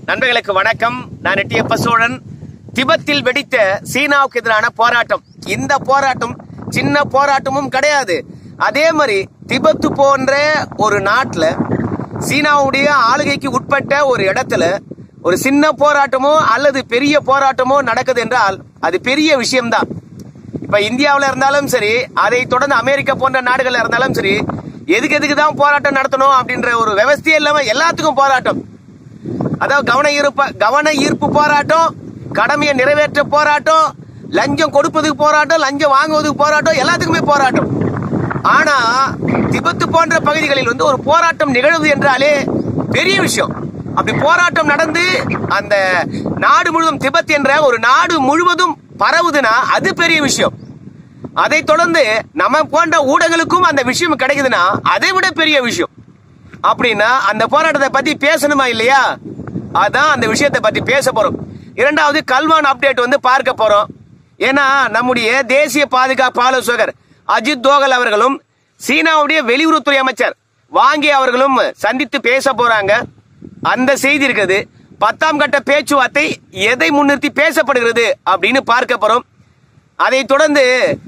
நண்பர்களுக்கு வணக்கம் நான் எட்டியப்ப சோழன் திபெத்தில் வெடித்த சீனாவுக்கு எதிரான போராட்டம் இந்த போராட்டம் சின்ன போராட்டமும் கிடையாது அதே மாதிரி திபெத்து போன்ற ஒரு நாட்டுல சீனாவுடைய ஆளுகைக்கு உட்பட்ட ஒரு இடத்துல ஒரு சின்ன போராட்டமோ அல்லது பெரிய போராட்டமோ நடக்குது என்றால் அது பெரிய விஷயம்தான் இப்ப இந்தியாவுல இருந்தாலும் சரி அதை தொடர்ந்து அமெரிக்கா போன்ற நாடுகள்ல இருந்தாலும் சரி எதுக்கு எதுக்கு தான் போராட்டம் நடத்தணும் அப்படின்ற ஒரு விவசாயம் இல்லாம எல்லாத்துக்கும் போராட்டம் அதாவது கவன ஈர்ப்பு கவன ஈர்ப்பு போராட்டம் கடமையை நிறைவேற்ற போராட்டம் லஞ்சம் கொடுப்பதுக்கு போராட்டம் லஞ்சம் வாங்குவதுக்கு போராட்டம் எல்லாத்துக்குமே போராட்டம் ஆனா திபெத்து போன்ற பகுதிகளில் வந்து ஒரு போராட்டம் நிகழ்வு என்றாலே பெரிய விஷயம் அப்படி போராட்டம் நடந்து அந்த நாடு முழுவதும் திபெத் என்ற ஒரு நாடு முழுவதும் பரவுதுன்னா அது பெரிய விஷயம் அதை தொடர்ந்து நம்ம போன்ற ஊடகங்களுக்கும் அந்த விஷயம் கிடைக்குதுன்னா அதை விட பெரிய விஷயம் அப்படின்னா அந்த போராட்டத்தை பத்தி பேசணுமா இல்லையா அதான் அந்த விஷயத்தை பத்தி பேச போறோம் இரண்டாவது கல்வான் அப்டேட் வந்து பார்க்க போறோம் ஏன்னா நம்முடைய தேசிய பாதுகாப்பு ஆலோசகர் அஜித் தோகல் அவர்களும் சீனாவுடைய வெளியுறவுத்துறை அமைச்சர் வாங்கி அவர்களும் சந்தித்து பேச போறாங்க அந்த செய்தி இருக்குது பத்தாம் கட்ட பேச்சுவார்த்தை எதை முன்னிறுத்தி பேசப்படுகிறது அப்படின்னு பார்க்க போறோம் அதை தொடர்ந்து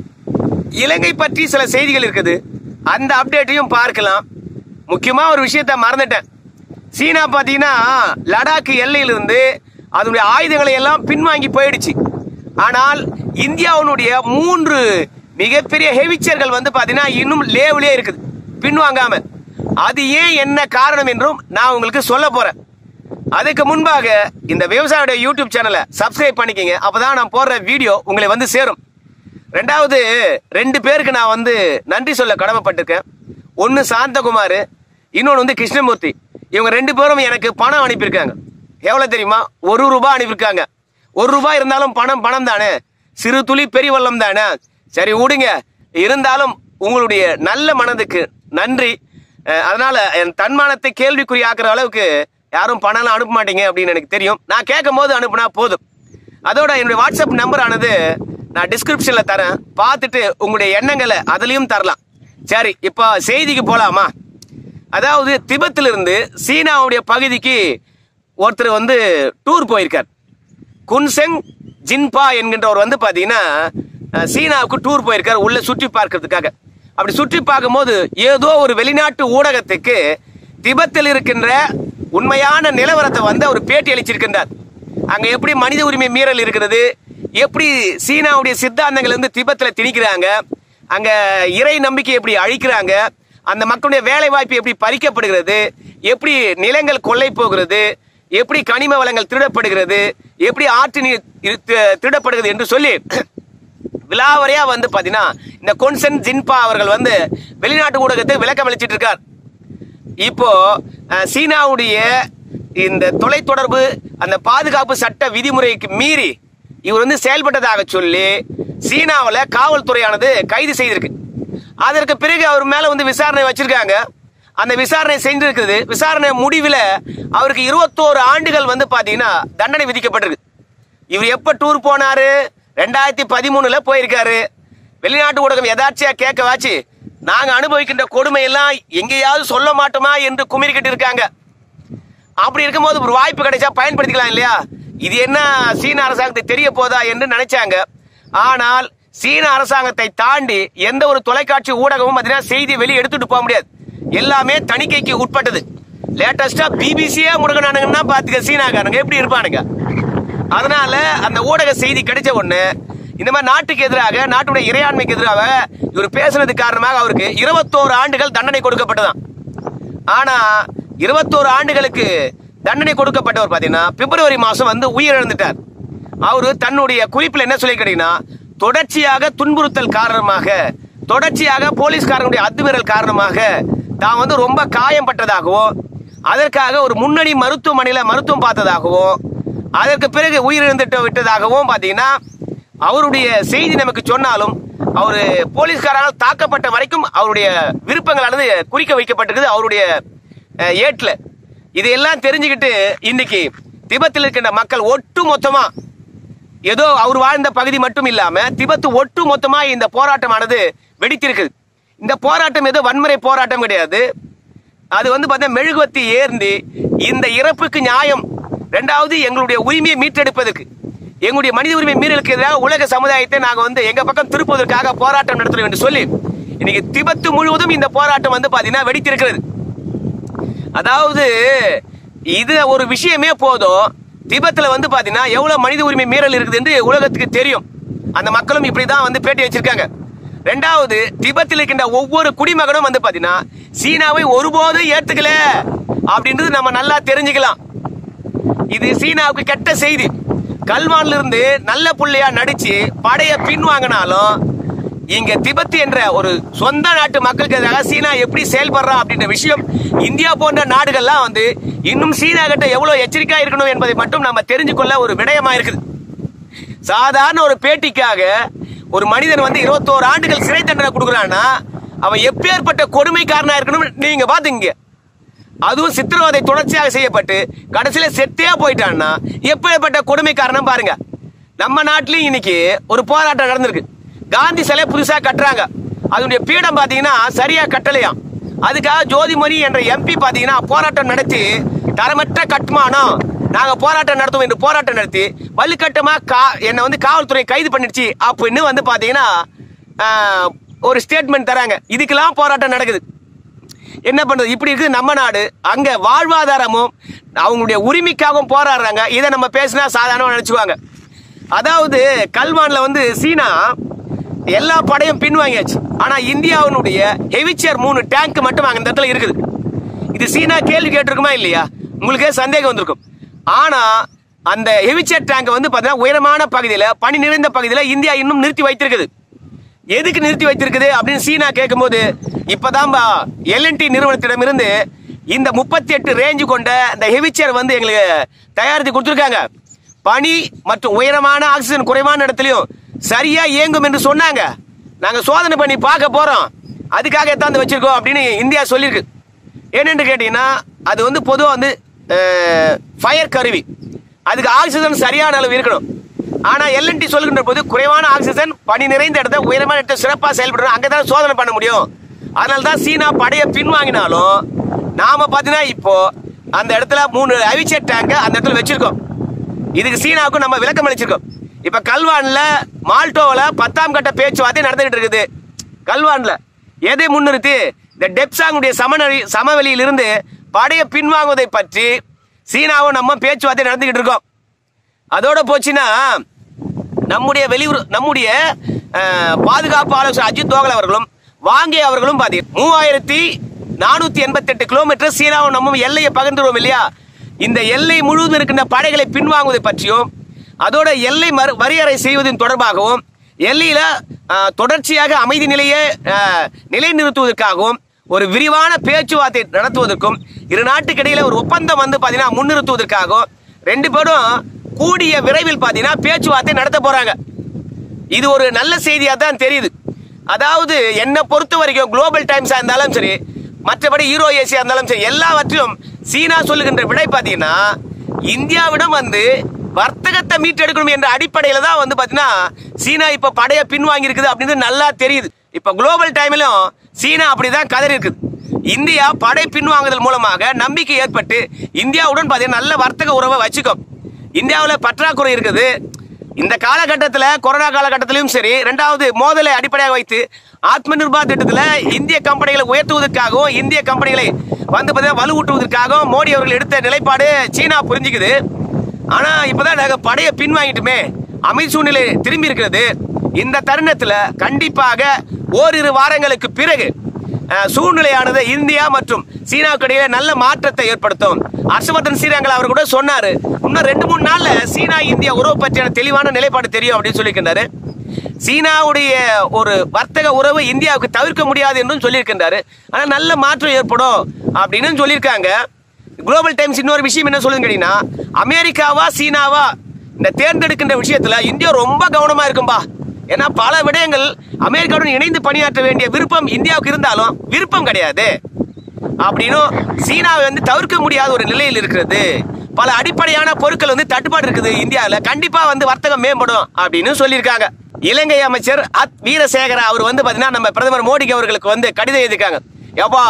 இலங்கை பற்றி சில செய்திகள் இருக்குது அந்த அப்டேட்டையும் பார்க்கலாம் முக்கியமா ஒரு விஷயத்த மறந்துட்டேன் சீனா பாத்தீங்கன்னா லடாக் எல்லையிலிருந்து அதனுடைய ஆயுதங்களை எல்லாம் பின்வாங்கி போயிடுச்சு ஆனால் இந்தியாவினுடைய மூன்று மிகப்பெரிய ஹெவிச்சர்கள் வந்து பாத்தீங்கன்னா இன்னும் லேவிலே இருக்குது பின்வாங்காம அது ஏன் என்ன காரணம் என்றும் நான் உங்களுக்கு சொல்ல போறேன் அதுக்கு முன்பாக இந்த விவசாயியோட யூடியூப் சேனலை சப்ஸ்கிரைப் பண்ணிக்கங்க அப்பதான் நான் போடுற வீடியோ உங்களை வந்து சேரும் ரெண்டாவது ரெண்டு பேருக்கு நான் வந்து நன்றி சொல்ல கடமைப்பட்டிருக்கேன் ஒன்னு சாந்தகுமார் இன்னொன்று வந்து கிருஷ்ணமூர்த்தி இவங்க ரெண்டு பேரும் எனக்கு பணம் அனுப்பியிருக்காங்க எவ்வளவு தெரியுமா ஒரு ரூபாய் அனுப்பியிருக்காங்க ஒரு ரூபாய் இருந்தாலும் பணம் பணம் தானே சிறு துளி பெரிய வல்லம் தானே சரி விடுங்க இருந்தாலும் உங்களுடைய நல்ல மனதுக்கு நன்றி அஹ், அதனால என் தன்மானத்தை கேள்விக்குறியாக்குற அளவுக்கு யாரும் பணம்லாம் அனுப்ப மாட்டீங்க அப்படின்னு எனக்கு தெரியும் நான் கேட்கும் போது அனுப்புனா போதும் அதோட என்னுடைய வாட்ஸ்அப் நம்பர் ஆனது நான் டிஸ்கிரிப்ஷன்ல தரேன் பார்த்துட்டு உங்களுடைய எண்ணங்களை அதுலயும் தரலாம் சரி இப்போ செய்திக்கு போலாமா அதாவது திபெத்திலிருந்து சீனாவுடைய பகுதிக்கு ஒருத்தர் வந்து டூர் போயிருக்கார் குன்செங் ஜின்பா என்கின்றவர் வந்து பாத்தீங்கன்னா அஹ், சீனாவுக்கு டூர் போயிருக்கார் உள்ள சுற்றி பார்க்கறதுக்காக அப்படி சுற்றி பார்க்கும்போது ஏதோ ஒரு வெளிநாட்டு ஊடகத்துக்கு திபெத்தில் இருக்கின்ற உண்மையான நிலவரத்தை வந்து அவர் பேட்டி அளிச்சிருக்கின்றார் அங்க எப்படி மனித உரிமை மீறல் இருக்கிறது எப்படி சீனாவுடைய சித்தாந்தங்கள் வந்து திபெத்துல திணிக்கிறாங்க அங்க இறை நம்பிக்கை எப்படி அழிக்கிறாங்க அந்த மக்களுடைய வேலை வாய்ப்பு எப்படி பறிக்கப்படுகிறது எப்படி நிலங்கள் கொள்ளை போகிறது எப்படி கனிம வளங்கள் திருடப்படுகிறது எப்படி ஆற்று நீர் இரு- தி- திருடப்படுகிறது என்று சொல்லி விலாவரியா வந்து பாத்தீங்கன்னா இந்த கொன்சன் ஜின்பா அவர்கள் வந்து வெளிநாட்டு ஊடகத்தை விளக்கம் அளிச்சிட்டு இருக்கார் இப்போ அஹ், சீனாவுடைய இந்த தொலைத்தொடர்பு அந்த பாதுகாப்பு சட்ட விதிமுறைக்கு மீறி இவர் வந்து செயல்பட்டதாக சொல்லி சீனாவுல காவல்துறையானது கைது செய்திருக்கு அதற்கு பிறகு அவர் மேல வந்து விசாரணை வச்சிருக்காங்க அந்த விசாரணை செஞ்சிருக்குது விசாரணை முடிவில் அவருக்கு இருபத்தோரு ஆண்டுகள் வந்து பாத்தீங்கன்னா தண்டனை விதிக்கப்பட்டிருக்கு இவர் எப்ப டூர் போனாரு ரெண்டாயிரத்தி பதிமூணுல போயிருக்காரு வெளிநாட்டு ஊடகம் எதாச்சியா கேட்க வாச்சு நாங்க அனுபவிக்கின்ற கொடுமை எல்லாம் எங்கேயாவது சொல்ல மாட்டோமா என்று குமிரிக்கிட்டு இருக்காங்க அப்படி இருக்கும்போது ஒரு வாய்ப்பு கிடைச்சா பயன்படுத்திக்கலாம் இல்லையா இது என்ன சீன அரசாங்கத்தை தெரிய போதா என்று நினைச்சாங்க ஆனால் சீன அரசாங்கத்தை தாண்டி எந்த ஒரு தொலைக்காட்சி ஊடகமும் பார்த்தீங்கன்னா செய்தி வெளியே எடுத்துட்டு போக முடியாது எல்லாமே தணிக்கைக்கு உட்பட்டது லேட்டஸ்டா பிபிசியே முருகனானுங்கன்னா பாத்துக்க சீனாக்காரங்க எப்படி இருப்பானுங்க அதனால அந்த ஊடக செய்தி கிடைச்ச உடனே இந்த மாதிரி நாட்டுக்கு எதிராக நாட்டுடைய இறையாண்மைக்கு எதிராக இவர் பேசுனது காரணமாக அவருக்கு இருபத்தோரு ஆண்டுகள் தண்டனை கொடுக்கப்பட்டதாம் ஆனா இருபத்தோரு ஆண்டுகளுக்கு தண்டனை கொடுக்கப்பட்டவர் பாத்தீங்கன்னா பிப்ரவரி மாசம் வந்து உயிரிழந்துட்டார் அவரு தன்னுடைய குறிப்பில் என்ன சொல்லிக்கிறீங்கன்னா தொடர்ச்சியாக துன்புறுத்தல் காரணமாக தொடர்ச்சியாக போலீஸ்காரனுடைய அத்துமீறல் காரணமாக தான் வந்து ரொம்ப காயம்பட்டதாகவும் அதற்காக ஒரு முன்னணி மருத்துவமனையில மருத்துவம் பார்த்ததாகவும் அதற்கு பிறகு உயிரிழந்துட்டு விட்டதாகவும் பாத்தீங்கன்னா அவருடைய செய்தி நமக்கு சொன்னாலும் அவரு போலீஸ்காரால் தாக்கப்பட்ட வரைக்கும் அவருடைய விருப்பங்களானது குறிக்க வைக்கப்பட்டிருக்குது அவருடைய அஹ், ஏட்ல இதையெல்லாம் தெரிஞ்சுக்கிட்டு இன்னைக்கு திபெத்தில் இருக்கின்ற மக்கள் ஒட்டு மொத்தமா ஏதோ அவர் வாழ்ந்த பகுதி மட்டும் இல்லாம திபெத் ஒட்டு மொத்தமா இந்த போராட்டமானது வெடித்திருக்குது இந்த போராட்டம் ஏதோ வன்முறை போராட்டம் கிடையாது அது வந்து பார்த்தா மெழுகுவத்தி ஏந்தி இந்த இறப்புக்கு நியாயம் ரெண்டாவது எங்களுடைய உரிமையை மீட்டெடுப்பதற்கு எங்களுடைய மனித உரிமை மீறலுக்கு எதிராக உலக சமுதாயத்தை நாங்க வந்து எங்க பக்கம் திருப்புவதற்காக போராட்டம் நடத்துறோம் என்று சொல்லி இன்னைக்கு திபெத்து முழுவதும் இந்த போராட்டம் வந்து பாத்தீங்கன்னா வெடித்திருக்கிறது அதாவது இது ஒரு விஷயமே போதும் திபெத்தில் வந்து பாத்தீங்கன்னா எவ்வளவு மனித உரிமை மீறல் இருக்குது என்று உலகத்துக்கு தெரியும் அந்த மக்களும் இப்படிதான் வந்து பேட்டி வச்சிருக்காங்க ரெண்டாவது திபெத்தில் இருக்கின்ற ஒவ்வொரு குடிமகனும் வந்து பாத்தீங்கன்னா சீனாவை ஒருபோதும் ஏத்துக்கல அப்படின்றது நம்ம நல்லா தெரிஞ்சுக்கலாம் இது சீனாவுக்கு கெட்ட செய்தி கல்வான்ல இருந்து நல்ல புள்ளையா நடிச்சு படைய பின்வாங்கினாலும் இங்க திபெத் என்ற ஒரு சொந்த நாட்டு மக்களுக்கு எதிராக சீனா எப்படி செயல்படுறா அப்படின்ற விஷயம் இந்தியா போன்ற நாடுகள்லாம் வந்து இன்னும் சீனா கிட்ட எவ்வளவு எச்சரிக்கையா இருக்கணும் என்பதை மட்டும் நம்ம தெரிஞ்சு கொள்ள ஒரு விடயமா இருக்குது சாதாரண ஒரு பேட்டிக்காக ஒரு மனிதன் வந்து இருபத்தோரு ஆண்டுகள் சிறை தண்டனை கொடுக்குறான்னா அவன் எப்பேற்பட்ட கொடுமைக்காரனா இருக்கணும் நீங்க பாத்துங்க அதுவும் சித்திரவதை தொடர்ச்சியாக செய்யப்பட்டு கடைசியில செத்தே போயிட்டான்னா எப்பேற்பட்ட கொடுமைக்காரனம் பாருங்க நம்ம நாட்டிலயும் இன்னைக்கு ஒரு போராட்டம் நடந்திருக்கு காந்தி சிலை புதுசா கட்டுறாங்க அதனுடைய பீடம் பாத்தீங்கன்னா சரியா கட்டலையாம் அதுக்காக ஜோதிமணி என்ற எம்பி பாத்தீங்கன்னா போராட்டம் நடத்தி தரமற்ற கட்டுமானம் நாங்க போராட்டம் நடத்துவோம் என்று போராட்டம் நடத்தி வலுக்கட்டமா கா என்னை வந்து காவல்துறை கைது பண்ணிடுச்சு அப்படின்னு வந்து பாத்தீங்கன்னா ஆஹ், ஒரு ஸ்டேட்மெண்ட் தராங்க இதுக்கெல்லாம் போராட்டம் நடக்குது என்ன பண்றது இப்படி இருக்குது நம்ம நாடு அங்க வாழ்வாதாரமும் அவங்களுடைய உரிமைக்காகவும் போராடுறாங்க இதை நம்ம பேசினா சாதாரணமா நினைச்சுக்குவாங்க அதாவது கல்வான்ல வந்து சீனா எல்லா படையும் பின்வாங்கியாச்சு ஆனா இந்தியாவினுடைய ஹெவிச்சர் மூணு டேங்க் மட்டும் அங்க இந்த இடத்துல இருக்குது இது சீனா கேள்வி கேட்டிருக்குமா இல்லையா உங்களுக்கே சந்தேகம் வந்திருக்கும் ஆனா அந்த ஹெவிச்சர் டேங்க் வந்து பாத்தீங்கன்னா உயரமான பகுதியில பனி நிறைந்த பகுதியில இந்தியா இன்னும் நிறுத்தி வைத்திருக்குது எதுக்கு நிறுத்தி வைத்திருக்குது அப்படின்னு சீனா கேட்கும்போது இப்பதான்பா எல்என்டி நிறுவனத்திடமிருந்து இந்த முப்பத்தி எட்டு ரேஞ்சு கொண்ட இந்த ஹெவிச்சர் வந்து எங்களுக்கு தயாரித்து கொடுத்துருக்காங்க பனி மற்றும் உயரமான ஆக்சிஜன் குறைவான இடத்துலயும் சரியா இயங்கும் என்று சொன்னாங்க நாங்க சோதனை பண்ணி பார்க்க போறோம் அதுக்காக எத்தாந்து வச்சிருக்கோம் அப்படின்னு இந்தியா சொல்லியிருக்கு ஏனென்று கேட்டீங்கன்னா அது வந்து பொதுவாக வந்து ஃபயர் கருவி அதுக்கு ஆக்சிஜன் சரியான அளவு இருக்கணும் ஆனா எல்என்டி சொல்கின்ற போது குறைவான ஆக்சிஜன் பனி நிறைந்த இடத்த உயரமான இடத்த சிறப்பாக செயல்படுறோம் அங்கே தான் சோதனை பண்ண முடியும் அதனால தான் சீனா படையை பின்வாங்கினாலும் நாம பார்த்தீங்கன்னா இப்போ அந்த இடத்துல மூணு அவிச்சர் டேங்கை அந்த இடத்துல வச்சிருக்கோம் இதுக்கு சீனாவுக்கும் நம்ம விளக்கம் அளிச்சிருக்கோம் இப்ப கல்வான்ல மால்டோவில் பத்தாம் கட்ட பேச்சுவார்த்தை நடந்துகிட்டு இருக்குது கல்வான்ல எதை முன்னிறுத்தி இந்த டெப்சாங்குடைய சமநெறி சமவெளியிலிருந்து படையை பின்வாங்குவதை பற்றி சீனாவும் நம்ம பேச்சுவார்த்தை நடந்துகிட்டு இருக்கோம் அதோட போச்சுன்னா நம்முடைய வெளியுறவு நம்முடைய அஹ், பாதுகாப்பு ஆலோசகர் அஜித் தோகல் அவர்களும் வாங்கே அவர்களும் பாதி மூவாயிரத்தி நானூத்தி எண்பத்தி எட்டு கிலோமீட்டர் சீனாவும் நம்ம எல்லையை பகிர்ந்துருவோம் இல்லையா இந்த எல்லை முழுவதும் இருக்கின்ற படைகளை பின்வாங்குவதை பற்றியும் அதோட எல்லை மறு வரையறை செய்வதன் தொடர்பாகவும் எல்லையில அஹ், தொடர்ச்சியாக அமைதி நிலையை அஹ், நிலைநிறுத்துவதற்காகவும் ஒரு விரிவான பேச்சுவார்த்தை நடத்துவதற்கும் இரு நாட்டுக்கு இடையில ஒரு ஒப்பந்தம் வந்து பாத்தீங்கன்னா முன்னிறுத்துவதற்காகவும் ரெண்டு பேரும் கூடிய விரைவில் பாத்தீங்கன்னா பேச்சுவார்த்தை நடத்த போறாங்க இது ஒரு நல்ல செய்தியா தான் தெரியுது அதாவது என்னை பொறுத்த வரைக்கும் குளோபல் டைம்ஸா இருந்தாலும் சரி மற்றபடி ஈரோ ஏசியா இருந்தாலும் சரி எல்லாவற்றிலும் சீனா சொல்லுகின்ற விடை பாத்தீங்கன்னா இந்தியாவிடம் வந்து வர்த்தகத்தை மீட்டெடுக்கணும் என்ற அடிப்படையில தான் வந்து பாத்தீங்கன்னா சீனா இப்ப படைய பின்வாங்கி இருக்குது அப்படின்னு நல்லா தெரியுது இப்ப குளோபல் டைம்லயும் சீனா அப்படிதான் கதறி இருக்குது இந்தியா படை பின்வாங்குதல் மூலமாக நம்பிக்கை ஏற்பட்டு இந்தியாவுடன் பாத்தீங்கன்னா நல்ல வர்த்தக உறவை வச்சுக்கும் இந்தியாவில் பற்றாக்குறை இருக்குது இந்த காலகட்டத்தில் கொரோனா காலகட்டத்திலும் சரி ரெண்டாவது மோதலை அடிப்படையாக வைத்து ஆத்ம நிர்பார் திட்டத்தில் இந்திய கம்பெனிகளை உயர்த்துவதற்காகவும் இந்திய கம்பெனிகளை வந்து பார்த்தீங்கன்னா வலுவூட்டுவதற்காகவும் மோடி அவர்கள் எடுத்த நிலைப்பாடு சீனா புரிஞ்சுக்குது ஆனா இப்பதான் நாங்க படையை பின்வாங்கிட்டுமே அமைதி சூழ்நிலை திரும்பி இருக்கிறது இந்த தருணத்துல கண்டிப்பாக ஓரிரு வாரங்களுக்கு பிறகு அஹ், சூழ்நிலையானது இந்தியா மற்றும் சீனாவுக்கு இடையில நல்ல மாற்றத்தை ஏற்படுத்தும் ஹர்ஷவர்தன் ஸ்ரீரங்கல் அவர் கூட சொன்னாரு இன்னும் ரெண்டு மூணு நாள்ல சீனா இந்தியா உறவு பற்றியான தெளிவான நிலைப்பாடு தெரியும் அப்படின்னு சொல்லியிருக்கின்றாரு சீனாவுடைய ஒரு வர்த்தக உறவு இந்தியாவுக்கு தவிர்க்க முடியாது என்றும் சொல்லியிருக்கின்றாரு ஆனா நல்ல மாற்றம் ஏற்படும் அப்படின்னு சொல்லியிருக்காங்க குளோபல் டைம்ஸ் இன்னொரு விஷயம் என்ன சொல்லுதுன்னு கேட்டீங்கன்னா அமெரிக்காவா சீனாவா இந்த தேர்ந்தெடுக்கின்ற விஷயத்துல இந்தியா ரொம்ப கவனமா இருக்கும்பா ஏன்னா பல விடயங்கள் அமெரிக்காவுடன் இணைந்து பணியாற்ற வேண்டிய விருப்பம் இந்தியாவுக்கு இருந்தாலும் விருப்பம் கிடையாது அப்படின்னும் சீனாவை வந்து தவிர்க்க முடியாத ஒரு நிலையில் இருக்கிறது பல அடிப்படையான பொருட்கள் வந்து தட்டுப்பாடு இருக்குது இந்தியாவில் கண்டிப்பா வந்து வர்த்தகம் மேம்படும் அப்படின்னு சொல்லியிருக்காங்க இலங்கை அமைச்சர் அத் வீரசேகர அவர் வந்து பாத்தீங்கன்னா நம்ம பிரதமர் மோடிக்கு அவர்களுக்கு வந்து கடிதம் எழுதியிருக்காங்க எப்பா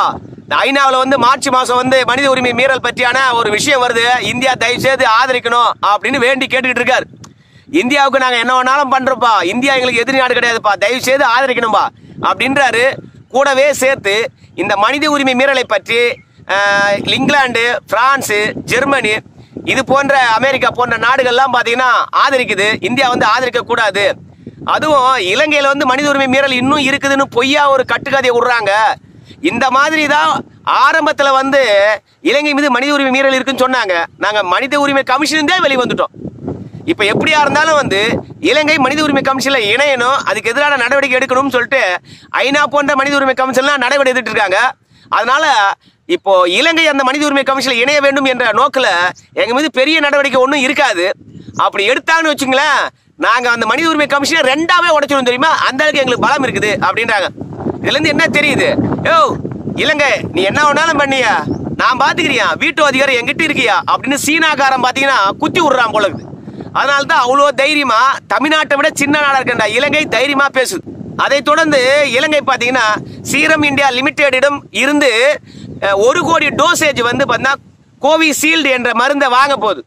இந்த ஐநாவில் வந்து மார்ச் மாசம் வந்து மனித உரிமை மீறல் பற்றியான ஒரு விஷயம் வருது இந்தியா தயவு செய்து ஆதரிக்கணும் அப்படின்னு வேண்டி கேட்டுக்கிட்டு இருக்காரு இந்தியாவுக்கு நாங்க என்ன வேணாலும் பண்றோம்ப்பா இந்தியா எங்களுக்கு எதிரி நாடு கிடையாதுப்பா தயவு செய்து ஆதரிக்கணும்பா அப்படின்றாரு கூடவே சேர்த்து இந்த மனித உரிமை மீறலை பற்றி ஆஹ், இங்கிலாந்து பிரான்ஸ் ஜெர்மனி இது போன்ற அமெரிக்கா போன்ற நாடுகள்லாம் பாத்தீங்கன்னா ஆதரிக்குது இந்தியா வந்து ஆதரிக்க கூடாது அதுவும் இலங்கையில வந்து மனித உரிமை மீறல் இன்னும் இருக்குதுன்னு பொய்யா ஒரு கட்டுக்கதையை விடுறாங்க இந்த மாதிரி தான் ஆரம்பத்துல வந்து இலங்கை மீது மனித உரிமை மீறல் இருக்குன்னு சொன்னாங்க நாங்க மனித உரிமை கமிஷன் தான் வெளியே வந்துட்டோம் இப்ப எப்படியா இருந்தாலும் வந்து இலங்கை மனித உரிமை கமிஷன்ல இணையணும் அதுக்கு எதிரான நடவடிக்கை எடுக்கணும்னு சொல்லிட்டு ஐநா போன்ற மனித உரிமை கமிஷன்லாம் நடவடிக்கை எடுத்துட்டு இருக்காங்க அதனால இப்போ இலங்கை அந்த மனித உரிமை கமிஷன்ல இணைய வேண்டும் என்ற நோக்கில் எங்க மீது பெரிய நடவடிக்கை ஒன்றும் இருக்காது அப்படி எடுத்தாங்கன்னு வச்சுங்களேன் நாங்க அந்த மனித உரிமை கமிஷனை ரெண்டாவே உடைச்சிடும் தெரியுமா அந்த அளவுக்கு எங்களுக்கு பலம் இருக்குது அப்படின்றாங்க இதுல இருந்து என்ன தெரியுது யோ இலங்கை நீ என்ன வேணாலும் பண்ணியா நான் பாத்துக்கிறியா வீட்டு அதிகாரம் எங்கிட்ட இருக்கியா அப்படின்னு சீனாக்காரன் பாத்தீங்கன்னா குத்தி விடுறான் போல இருக்குது அதனால தான் அவ்வளோ தைரியமா தமிழ்நாட்டை விட சின்ன நாடா இருக்கின்ற இலங்கை தைரியமா பேசுது அதை தொடர்ந்து இலங்கை பாத்தீங்கன்னா சீரம் இந்தியா லிமிடெடிடம் இருந்து அஹ், ஒரு கோடி டோசேஜ் வந்து பார்த்தீங்கன்னா கோவிஷீல்டு என்ற மருந்தை வாங்க போகுது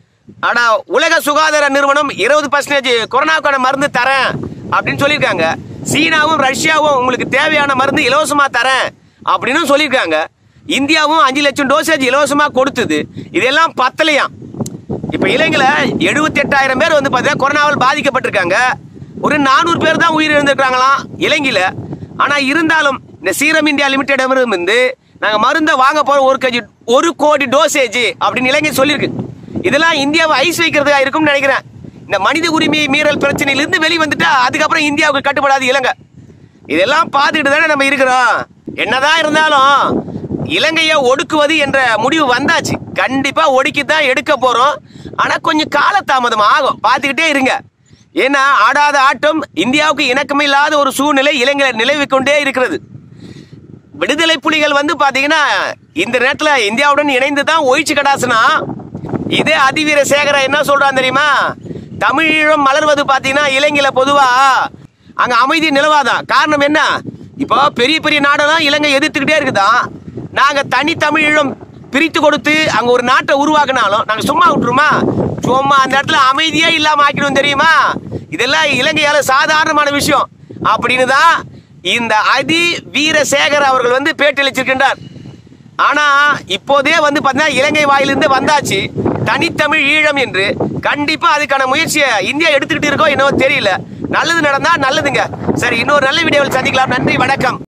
ஆனா உலக சுகாதார நிறுவனம் இருபது பர்சன்டேஜ் கொரோனாவுக்கான மருந்து தரேன் அப்படின்னு சொல்லியிருக்காங்க சீனாவும் ரஷ்யாவும் உங்களுக்கு தேவையான மருந்து இலவசமா தரேன் அப்படின்னு சொல்லியிருக்காங்க இந்தியாவும் அஞ்சு லட்சம் டோசேஜ் இலவசமா கொடுத்தது இதெல்லாம் பத்தலையாம் இப்ப இலங்கையில எழுபத்தி எட்டாயிரம் பேர் வந்து பார்த்தீங்கன்னா கொரோனாவால் பாதிக்கப்பட்டிருக்காங்க ஒரு நானூறு பேர் தான் உயிர் இழந்திருக்காங்களாம் இலங்கையில ஆனா இருந்தாலும் இந்த சீரம் இந்தியா லிமிடெட் நாங்க மருந்தை வாங்க போறோம் ஒரு கஜி ஒரு கோடி டோசேஜ் அப்படின்னு இலங்கை சொல்லியிருக்கு இதெல்லாம் இந்தியாவை ஐஸ் வைக்கிறதுக்கா இருக்கும்னு நினைக்கிறேன் இந்த மனித உரிமை மீறல் பிரச்சனையிலிருந்து வெளி வந்துட்டா அதுக்கப்புறம் இந்தியாவுக்கு கட்டுப்படாது இலங்கை இதெல்லாம் பார்த்துக்கிட்டு தானே நம்ம இருக்கிறோம் என்னதான் இருந்தாலும் இலங்கையை ஒடுக்குவது என்ற முடிவு வந்தாச்சு கண்டிப்பா ஒடுக்கி தான் எடுக்க போறோம் ஆனா கொஞ்சம் காலதாமதம் ஆகும் பார்த்துக்கிட்டே இருங்க ஏன்னா ஆடாத ஆட்டம் இந்தியாவுக்கு இணக்கமில்லாத ஒரு சூழ்நிலை இலங்கையில் நிலவி கொண்டே இருக்கிறது விடுதலை புலிகள் வந்து பாத்தீங்கன்னா இந்த நேரத்துல இந்தியாவுடன் இணைந்து தான் ஒயிச்சு கடாசுனா இதே அதிவீர சேகர என்ன சொல்றான் தெரியுமா தமிழீழம் மலர்வது பாத்தீங்கன்னா இலங்கையில பொதுவா அங்க அமைதி நிலவாதான் காரணம் என்ன இப்போ பெரிய பெரிய நாடெல்லாம் இலங்கை எதிர்த்துக்கிட்டே இருக்குதான் நாங்க தனி தமிழீழம் பிரித்து கொடுத்து அங்க ஒரு நாட்டை உருவாக்குனாலும் நாங்க சும்மா விட்டுருமா சும்மா அந்த இடத்துல அமைதியே இல்லாம ஆக்கிடும் தெரியுமா இதெல்லாம் இலங்கையால சாதாரணமான விஷயம் அப்படின்னு தான் இந்த அதி வீரசேகர் அவர்கள் வந்து பேட்டியளிச்சிருக்கின்றார் ஆனா இப்போதே வந்து பார்த்தீங்கன்னா இலங்கை வாயிலிருந்து வந்தாச்சு தனித்தமிழ் ஈழம் என்று கண்டிப்பா அதுக்கான முயற்சியை இந்தியா எடுத்துக்கிட்டு இருக்கோ என்னவோ தெரியல நல்லது நடந்தா நல்லதுங்க சரி இன்னொரு நல்ல வீடியோவில் சந்திக்கலாம் நன்றி வணக்கம்